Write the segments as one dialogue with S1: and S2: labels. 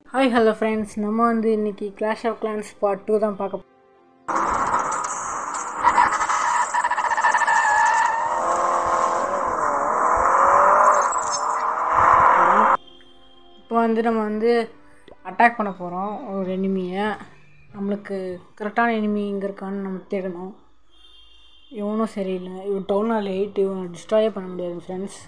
S1: hi hello friends நம்ம வந்து இன்னைக்கு clash of clans part two தான் பார்க்க இப்போ வந்து நம்ம வந்து அட்டாக் பண்ண போகிறோம் ஒரு எனிமியை நம்மளுக்கு கரெக்டான எனிமி இங்கே இருக்கான்னு நம்ம தேடணும் இவனும் சரியில்லை இவன் டவுன் ஹால் எயிட் இவனை டிஸ்ட்ராயே பண்ண முடியாது ஃப்ரெண்ட்ஸ்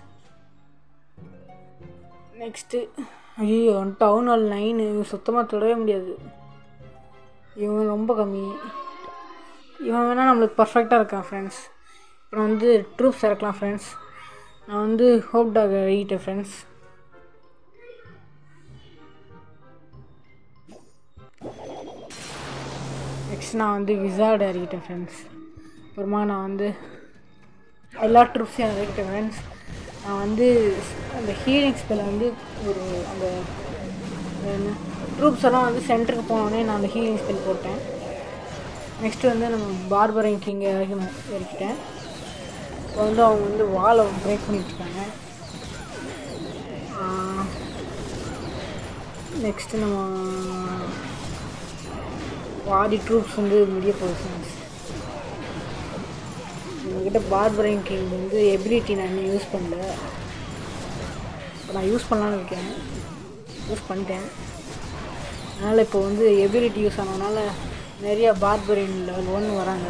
S1: நெக்ஸ்ட்டு ஐயோ டவுன் ஹால் நைனு இவன் சுத்தமாக தொடவே முடியாது இவன் ரொம்ப கம்மி இவன் வேணால் நம்மளுக்கு பர்ஃபெக்டாக இருக்கான் ஃப்ரெண்ட்ஸ் இப்போ நான் வந்து ட்ரூப்ஸ் இறக்கலாம் ஃப்ரெண்ட்ஸ் நான் வந்து ஹோப் டாக் எழுதிட்டேன் ஃப்ரெண்ட்ஸ் நெக்ஸ்ட் நான் வந்து விசார்டு இறக்கிட்டேன் ஃப்ரெண்ட்ஸ் அப்புறமா நான் வந்து எல்லா ட்ரூப்ஸையும் இறக்கிட்டேன் ஃப்ரெண்ட்ஸ் நான் வந்து அந்த ஹீலிங் ஸ்பெல்லை வந்து ஒரு அந்த என்ன ட்ரூப்ஸ் எல்லாம் வந்து சென்டருக்கு போனோடனே நான் அந்த ஹீலிங் ஸ்பெல் போட்டேன் நெக்ஸ்ட் வந்து நம்ம பார்பரிங் கிங் இறக்கணும் இறக்கிட்டேன் இப்போ வந்து அவங்க வந்து வாலை பிரேக் பண்ணிட்டுருக்காங்க நெக்ஸ்ட்டு நம்ம பாதி ட்ரூப்ஸ் வந்து முடிய போகுது ஃப்ரெண்ட்ஸ் எங்ககிட்ட பார்பரிங் கிங் வந்து எபிலிட்டி நான் இன்னும் யூஸ் பண்ணல இப்போ நான் யூஸ் பண்ணலான்னு இருக்கேன் யூஸ் பண்ணிட்டேன் அதனால் இப்போ வந்து எபிலிட்டி யூஸ் ஆனதுனால நிறைய பார்பரின் லெவல் ஒன்று வராங்க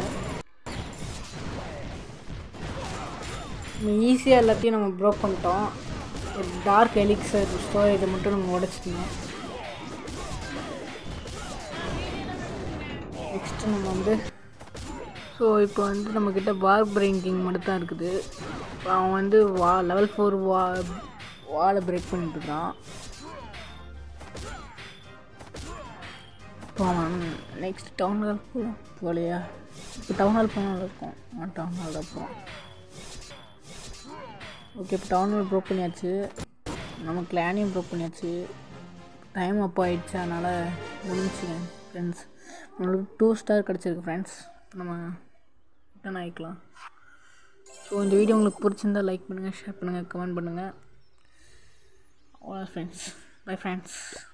S1: நம்ம ஈஸியாக எல்லாத்தையும் நம்ம ப்ரோக் பண்ணிட்டோம் ஒரு டார்க் எலிக்ஸர் ஸ்டோரேஜை மட்டும் நம்ம உடச்சிட்டோம் நெக்ஸ்ட்டு நம்ம வந்து ஸோ இப்போ வந்து நம்மக்கிட்ட பார்பரிங் கிங் மட்டும் தான் இருக்குது அவன் வந்து வா லெவல் ஃபோர் வா வாலை பிரேக் பண்ணிட்டு இருக்கான் இப்போ அவன் நெக்ஸ்ட் டவுன் ஹால் போகலாம் போகலையா இப்போ டவுன் ஹால் போனால் இருக்கும் டவுன் ஹால் தான் போகிறோம் ஓகே இப்போ டவுன் ஹால் ப்ரோக் பண்ணியாச்சு நம்ம கிளானையும் ப்ரோக் பண்ணியாச்சு டைம் அப்போ ஆயிடுச்சு அதனால் முடிஞ்சுங்க ஃப்ரெண்ட்ஸ் நம்மளுக்கு டூ ஸ்டார் கிடச்சிருக்கு ஃப்ரெண்ட்ஸ் இப்போ நம்ம ரிட்டன் ஆகிக்கலாம் ஸோ இந்த வீடியோ உங்களுக்கு பிடிச்சிருந்தா லைக் பண்ணுங்கள் ஷேர் பண்ணுங்கள் கமெண்ட் பண்ணுங்கள் அவ்வளோ ஃப்ரெண்ட்ஸ் பை ஃப்ரெண்ட்ஸ்